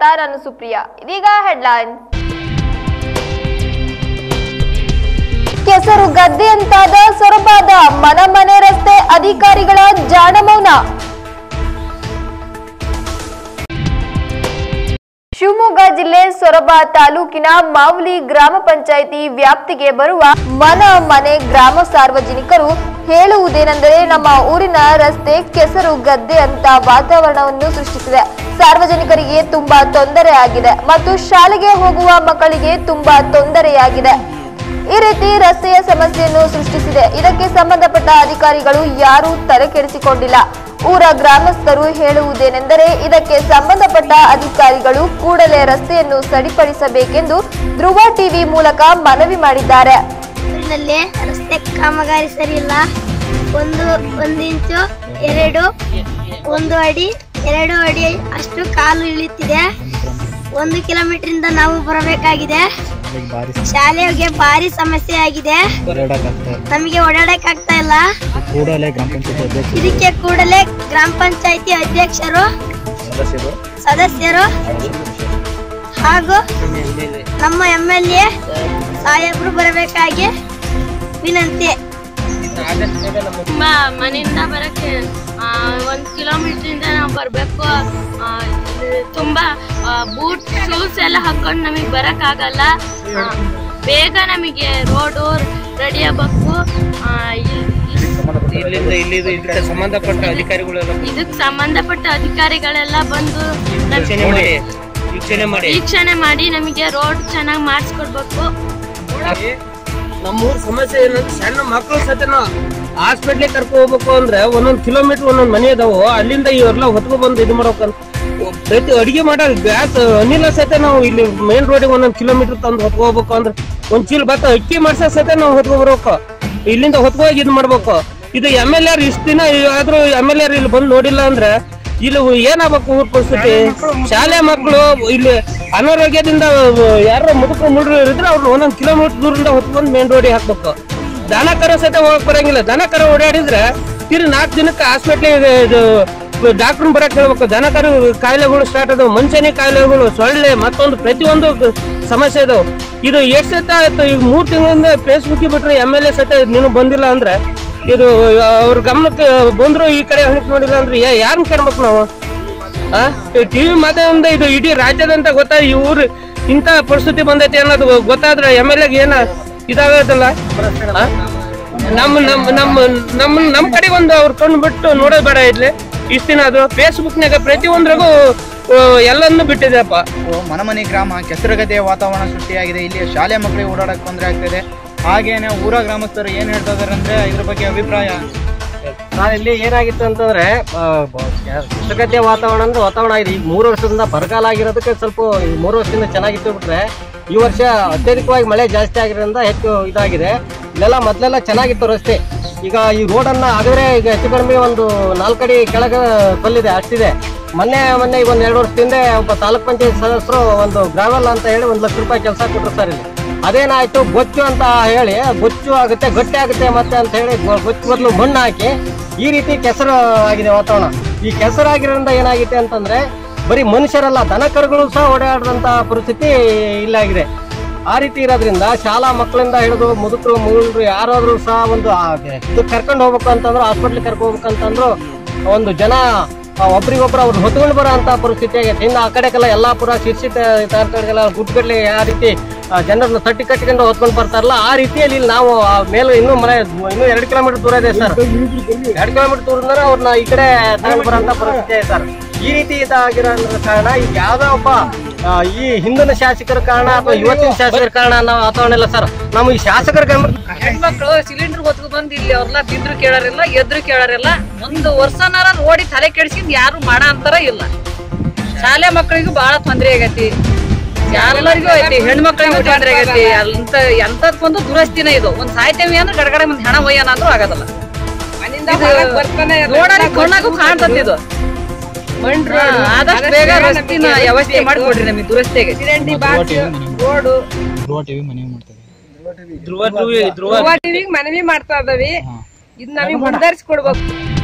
ನಾನು ಸುಪ್ರಿಯಾ ಇದೀಗ ಹೆಡ್ಲೈನ್ ಕೆಸರು ಗದ್ದೆಯಂತಾದ ಸೊರಬಾದ ಮನ ಮನೆ ರಸ್ತೆ ಅಧಿಕಾರಿಗಳ ಜಾಣಮೌನ ಶಿವಮೊಗ್ಗ ಜಿಲ್ಲೆ ಸೊರಬ ತಾಲೂಕಿನ ಮಾವುಲಿ ಗ್ರಾಮ ಪಂಚಾಯಿತಿ ವ್ಯಾಪ್ತಿಗೆ ಬರುವ ಮನ ಮನೆ ಗ್ರಾಮ ಸಾರ್ವಜನಿಕರು ಹೇಳುವುದೇನೆಂದರೆ ನಮ್ಮ ಊರಿನ ರಸ್ತೆ ಕೆಸರು ಗದ್ದೆ ಅಂತ ವಾತಾವರಣವನ್ನು ಸೃಷ್ಟಿಸಿದೆ ಸಾರ್ವಜನಿಕರಿಗೆ ತುಂಬಾ ತೊಂದರೆ ಆಗಿದೆ ಮತ್ತು ಶಾಲೆಗೆ ಹೋಗುವ ಮಕ್ಕಳಿಗೆ ತುಂಬಾ ತೊಂದರೆಯಾಗಿದೆ ಈ ರೀತಿ ರಸ್ತೆಯ ಸಮಸ್ಯೆಯನ್ನು ಸೃಷ್ಟಿಸಿದೆ ಇದಕ್ಕೆ ಸಂಬಂಧಪಟ್ಟ ಅಧಿಕಾರಿಗಳು ಯಾರೂ ತಲೆ ಕೆಡಿಸಿಕೊಂಡಿಲ್ಲ ಊರ ಗ್ರಾಮಸ್ಥರು ಹೇಳುವುದೇನೆಂದರೆ ಇದಕ್ಕೆ ಸಂಬಂಧಪಟ್ಟ ಅಧಿಕಾರಿಗಳು ಕೂಡಲೇ ರಸ್ತೆಯನ್ನು ಸರಿಪಡಿಸಬೇಕೆಂದು ಧ್ರುವ ಟಿವಿ ಮೂಲಕ ಮನವಿ ಮಾಡಿದ್ದಾರೆ ಊರಿನಲ್ಲಿ ರಸ್ತೆ ಕಾಮಗಾರಿ ಸರಿ ಇಲ್ಲ ಒಂದು ಒಂದು ಇಂಚು ಎರಡು ಒಂದು ಅಡಿ ಎರಡು ಅಡಿ ಅಷ್ಟು ಕಾಲು ಇಳಿತಿದೆ ಒಂದು ಕಿಲೋಮೀಟರ್ ಇಂದ ನಾವು ಬರಬೇಕಾಗಿದೆ ಶಾಲೆಗೆ ಭಾರಿ ಸಮಸ್ಯೆ ಆಗಿದೆ ನಮಗೆ ಓಡಾಡಕ್ ಆಗ್ತಾ ಇಲ್ಲ ಕೂಡಲೇ ಗ್ರಾಮ ಪಂಚಾಯತ್ ಅಧ್ಯಕ್ಷ ಇದಕ್ಕೆ ಕೂಡಲೇ ಗ್ರಾಮ ಪಂಚಾಯತಿ ಅಧ್ಯಕ್ಷರು ಸದಸ್ಯರು ಸದಸ್ಯರು ಹಾಗೂ ನಮ್ಮ ಎಂ ಎಲ್ ಎ ಸಾಹೇಬರು ಬರಬೇಕಾಗಿ ವಿನಂತಿ ತುಂಬ ಮನೆಯಿಂದ ಬರೋಕ್ಕೆ ಒಂದು ಕಿಲೋಮೀಟ್ರಿಂದ ನಾವು ಬರಬೇಕು ತುಂಬ ಬೂಟ್ ಶೂಸ್ ಎಲ್ಲ ಹಾಕೊಂಡು ನಮಗೆ ಬರೋಕ್ಕಾಗಲ್ಲ ಆ, ಬೇಗ ನಮಗೆ ರೋಡು ರೆಡಿ ಆಗಬೇಕು ಇಲ್ಲಿಂದ ಇಲ್ಲಿ ಇದಕ್ಕೆ ಸಂಬಂಧಪಟ್ಟ ಅಧಿಕಾರಿಗಳೆಲ್ಲ ಇದಕ್ಕೆ ಸಂಬಂಧಪಟ್ಟ ಅಧಿಕಾರಿಗಳೆಲ್ಲ ಬಂದು ವೀಕ್ಷಣೆ ಮಾಡಿ ವೀಕ್ಷಣೆ ಮಾಡಿ ವೀಕ್ಷಣೆ ಮಾಡಿ ನಮಗೆ ರೋಡ್ ಚೆನ್ನಾಗಿ ಮಾಡಿಸ್ಕೊಡ್ಬೇಕು ನಮ್ಮೂರ್ ಸಮಸ್ಯೆ ಏನಂದ್ರೆ ಸಣ್ಣ ಮಕ್ಕಳು ಸತನ ಹಾಸ್ಪಿಟ್ಲಿಗೆ ಕರ್ಕೊ ಹೋಗ್ಬೇಕು ಅಂದ್ರೆ ಒಂದೊಂದ್ ಕಿಲೋಮೀಟರ್ ಒಂದೊಂದ್ ಮನೆ ಇದಾವು ಅಲ್ಲಿಂದ ಇವ್ರೆಲ್ಲ ಹೊತ್ಕೊ ಬಂದು ಇದು ಮಾಡ್ಬೇಕಂತ ಪ್ರತಿ ಅಡಿಗೆ ಮಾಡೋ ಗ್ಯಾಸ್ ಅನಿಲ ಸಹಿತ ನಾವು ಇಲ್ಲಿ ಮೇನ್ ರೋಡಿಗೆ ಒಂದೊಂದ್ ಕಿಲೋಮೀಟರ್ ತಂದು ಹೊತ್ಕೊ ಹೋಗ್ಬೇಕು ಅಂದ್ರೆ ಒಂದ್ ಚೀಲ ಭತ್ತ ಅಕ್ಕಿ ಮಾಡ್ಸೋ ಸಹಿತ ನಾವು ಹೊತ್ಕೊ ಬರ್ಬೇಕು ಇಲ್ಲಿಂದ ಹೊತ್ಕೊ ಹೋಗಿ ಇದು ಮಾಡ್ಬೇಕು ಇದು ಎಮ್ ಎಲ್ ಆರ್ ಇಷ್ಟ ದಿನ ಆದ್ರೂ ಎಮ್ ಎಲ್ ಆರ್ ಇಲ್ಲಿ ಬಂದು ನೋಡಿಲ್ಲ ಅಂದ್ರೆ ಇಲ್ಲಿ ಏನಾಗ್ಬೇಕು ಊರ್ ಪರಿಸ್ಥಿತಿ ಶಾಲೆ ಮಕ್ಕಳು ಇಲ್ಲಿ ಅನಾರೋಗ್ಯದಿಂದ ಯಾರೋ ಮುದುಕರು ಮುಡ್ರು ಇದ್ರೆ ಅವ್ರು ಒಂದೊಂದ್ ಕಿಲೋಮೀಟರ್ ದೂರದಿಂದ ಹೊತ್ಕೊಂಡ್ ಮೇನ್ ರೋಡಿಗೆ ಹಾಕ್ಬೇಕು ದನ ಕರ ಸಹಿತ ಹೋಗಕ್ ಬರಂಗಿಲ್ಲ ದನ ಕರ ಓಡಾಡಿದ್ರೆ ತಿರು ನಾಲ್ಕು ದಿನಕ್ಕೆ ಹಾಸ್ಪಿಟ್ಲಿಗೆ ಇದು ಡಾಕ್ಟರ್ ಬರಕ್ ಹೇಳ್ಬೇಕು ದನ ಕರು ಕಾಯಿಲೆಗಳು ಸ್ಟಾರ್ಟ್ ಅದಾವ ಮನುಷ್ಯನೇ ಕಾಯಿಲೆಗಳು ಸೊಳ್ಳೆ ಮತ್ತೊಂದು ಪ್ರತಿಯೊಂದು ಸಮಸ್ಯೆ ಇದಾವ ಇದು ಎಷ್ಟು ಸತ ಆಯ್ತು ಈಗ ಮೂರ್ ತಿಂಗಳಿಂದ ಫೇಸ್ಬುಕ್ ಬಿಟ್ರೆ ಎಮ್ ಎಲ್ ಎ ಸಹಿತ ನೀನು ಬಂದಿಲ್ಲ ಅಂದ್ರೆ ಇದು ಅವ್ರ ಗಮನಕ್ಕೆ ಬಂದ್ರು ಈ ಕಡೆ ಹಣಿಕ್ ನೋಡಿಲ್ಲ ಅಂದ್ರೆ ಯಾರನ್ನ ಕೇಳ್ಬೇಕು ನಾವು ಟಿವಿ ಮಾಧ್ಯಮದಿಂದ ಇದು ಇಡೀ ರಾಜ್ಯದಂತ ಗೊತ್ತಾ ಈ ಊರು ಇಂಥ ಪರಿಸ್ಥಿತಿ ಬಂದೈತಿ ಅನ್ನೋದು ಗೊತ್ತಾದ್ರೆ ಎಮ್ ಎಲ್ ಎಗೆ ಏನ ಇದಾಗೋದಲ್ಲ ಆ? ನಮ್ಮ ನಮ್ಮ ನಮ್ಮ ನಮ್ಮ ನಮ್ಮ ಕಡೆ ಒಂದು ಅವ್ರು ಕಣ್ಣು ಬಿಟ್ಟು ನೋಡೋದು ಬೇಡ ಇದ್ಲಿ ಇಷ್ಟ ದಿನ ಅದು ಫೇಸ್ಬುಕ್ನಾಗ ಪ್ರತಿಯೊಂದ್ರಾಗೂ ಆ, ಎಲ್ಲನ್ನೂ ಬಿಟ್ಟಿದೆಪ್ಪ ಮನಮನಿ ಗ್ರಾಮ ಕೆಸರುಗದ್ದೆಯ ವಾತಾವರಣ ಸೃಷ್ಟಿಯಾಗಿದೆ ಇಲ್ಲಿ ಶಾಲೆ ಮಕ್ಕಳಿಗೆ ಓಡಾಡಕ್ಕೆ ತೊಂದರೆ ಆಗ್ತಿದೆ ಹಾಗೇನೆ ಊರ ಗ್ರಾಮಸ್ಥರು ಏನ್ ಹೇಳ್ತಾ ಇದಾರೆ ಅಂದ್ರೆ ಇದ್ರ ಬಗ್ಗೆ ಅಭಿಪ್ರಾಯ ನಾನಿಲ್ಲಿ ಏನಾಗಿತ್ತು ಅಂತಂದ್ರೆ ಕೃತಕತೆ ವಾತಾವರಣ ಅಂದ್ರೆ ವಾತಾವರಣ ಆಗಿದೆ ಈಗ ಮೂರು ವರ್ಷದಿಂದ ಬರಗಾಲ ಆಗಿರೋದಕ್ಕೆ ಸ್ವಲ್ಪ ಈ ಮೂರು ವರ್ಷದಿಂದ ಚೆನ್ನಾಗಿತ್ತು ಬಿಟ್ರೆ ಈ ವರ್ಷ ಅತ್ಯಧಿಕವಾಗಿ ಮಳೆ ಜಾಸ್ತಿ ಆಗಿರೋದ್ರಿಂದ ಹೆಚ್ಚು ಇದಾಗಿದೆ ಇಲ್ಲೆಲ್ಲ ಮೊದಲೆಲ್ಲ ಚೆನ್ನಾಗಿತ್ತು ರಸ್ತೆ ಈಗ ಈ ರೋಡನ್ನ ಆಗಿದ್ರೆ ಈಗ ಹೆಚ್ಚು ಕಡಿಮೆ ಒಂದು ನಾಲ್ಕಡಿ ಕೆಳಗೆ ಕಲ್ಲಿದೆ ಅಷ್ಟಿದೆ ಮೊನ್ನೆ ಮೊನ್ನೆ ಈಗ ಒಂದು ಎರಡು ವರ್ಷದಿಂದ ಒಬ್ಬ ತಾಲೂಕ್ ಪಂಚಾಯತ್ ಸದಸ್ಯರು ಒಂದು ಗ್ರಾವೆಲ್ ಅಂತ ಹೇಳಿ ಒಂದು ಲಕ್ಷ ರೂಪಾಯಿ ಕೆಲಸ ಕೊಟ್ಟರು ಸರ್ ಇಲ್ಲಿ ಅದೇನಾಯ್ತು ಬೊಚ್ಚು ಅಂತ ಹೇಳಿ ಬೊಚ್ಚು ಆಗುತ್ತೆ ಗಟ್ಟಿ ಆಗುತ್ತೆ ಮತ್ತೆ ಅಂತ ಹೇಳಿ ಗೊ- ಬೊಚ್ಚು ಬದಲು ಮಣ್ಣು ಹಾಕಿ ಈ ರೀತಿ ಕೆಸರು ಆಗಿದೆ ವಾತಾವರಣ ಈ ಕೆಸರು ಆಗಿರೋದ್ರಿಂದ ಏನಾಗಿದೆ ಅಂತಂದ್ರೆ ಬರೀ ಮನುಷ್ಯರಲ್ಲ ದನ ಕರುಗಳು ಸಹ ಓಡಾಡದಂತ ಪರಿಸ್ಥಿತಿ ಇಲ್ಲಾಗಿದೆ ಆ ರೀತಿ ಇರೋದ್ರಿಂದ ಶಾಲಾ ಮಕ್ಕಳಿಂದ ಹಿಡಿದು ಮುದುಕರು ಮುಗುಳ್ರು ಯಾರಾದ್ರೂ ಸಹ ಒಂದು ಇದು ಕರ್ಕೊಂಡು ಹೋಗ್ಬೇಕು ಅಂತಂದ್ರು ಹಾಸ್ಪಿಟ್ಲ್ ಕರ್ಕೊಂಡು ಹೋಗ್ಬೇಕಂತಂದ್ರು ಒಂದು ಜನ ಆ, ಒಬ್ರಿಗೊಬ್ರು ಅವ್ರು ಹೊತ್ಕೊಂಡು ಬರೋ ಅಂತ ಪರಿಸ್ಥಿತಿ ಆಗೈತೆ ಇನ್ನು ಆ ಕಡೆಗೆಲ್ಲ ಎಲ್ಲಾಪುರ ಶಿರ್ಸಿ ಕಡೆಗೆಲ್ಲ ಗುಡ್ಗಡ್ಲಿ ಆ ರೀತಿ ಆ, ಜನರನ್ನ ತಟ್ಟಿ ಕಟ್ಟಿಕೊಂಡು ಹೊತ್ಕೊಂಡು ಬರ್ತಾರಲ್ಲ ಆ ರೀತಿಯಲ್ಲಿ ಇಲ್ಲಿ ನಾವು ಆ ಮೇಲೆ ಇನ್ನೂ ಮನೆ ಇನ್ನೂ ಎರಡು ಕಿಲೋಮೀಟರ್ ದೂರ ಇದೆ ಸರ್ ಎರಡು ಕಿಲೋಮೀಟರ್ ದೂರದಿಂದ ಅವ್ರನ್ನ ಈ ಕಡೆ ತಗೊಂಡು ಬರೋಂತ ಪರಿಸ್ಥಿತಿ ಇದೆ ಸರ್ ಈ ರೀತಿ ಇದಾಗಿರೋ ಕಾರಣ ಈಗ ಯಾವ್ದೋ ಒಬ್ಬ ಆ, ಈ ಹಿಂದಿನ ಶಾಸಕರ ಕಾರಣ ಅಥವಾ ಇವತ್ತಿನ ಶಾಸಕರ ಕಾರಣ ಅನ್ನೋ ವಾತಾವರಣ ಇಲ್ಲ ಸರ್ ನಮ್ಮ ಈ ಶಾಸಕರ ಗಮನ ಹೆಣ್ಮಕ್ಳು ಸಿಲಿಂಡರ್ ಹೊತ್ಕೊ ಬಂದು ಇಲ್ಲಿ ಅವ್ರನ್ನ ಬಿದ್ರು ಕೇಳಾರಿಲ್ಲ ಎದ್ರು ಕೇಳಾರಿಲ್ಲ ಒಂದು ವರ್ಷನಾರ ನೋಡಿ ತಲೆ ಕೆಡ್ಸಿಂದ್ ಯಾರು ಮಾಡ ಅಂತಾರ ಇಲ್ಲ ಶಾಲೆ ಮಕ್ಕಳಿಗೂ ಬಹಳ ತೊಂದ್ರೆ ಆಗೈತಿ ಎಲ್ಲರಿಗೂ ಐತಿ ಹೆಣ್ಮಕ್ಳಿಗೂ ತೊಂದ್ರೆ ಆಗೈತಿ ಅಂತ ಎಂತದ್ ಬಂದು ದುರಸ್ತಿನ ಇದು ಒಂದ್ ಸಾಯ್ತೇವಿ ಅಂದ್ರೆ ಗಡಗಡೆ ಮುಂದೆ ಹಣ ಒಯ್ಯೋಣ ಅಂದ್ರೂ ಆಗೋದಲ್ಲ ನೋಡಾರಿ ಕಣ್ಣಾಗೂ ಕಾಣ್ತತಿ ಇದು ಹಾ, ಆದಷ್ಟು ಬೇಗ ರಸ್ತಿನ ವ್ಯವಸ್ಥೆ ಮಾಡ್ಕೊಡ್ರಿ ನಮಗೆ ದುರಸ್ತಿಗೆ ಧ್ರುವ ಟಿವಿ ಮನವಿ ಮಾಡ್ತಾರೆ ಧ್ರುವ ಧ್ರುವ ಧ್ರುವ ಟಿವಿಗೆ ಮನವಿ ಮಾಡ್ತಾ ಇದಾವಿ ಇದ್ ನಮಗೆ ಮುಂದರ್ಸ್ಕೊಡ್ಬೇಕು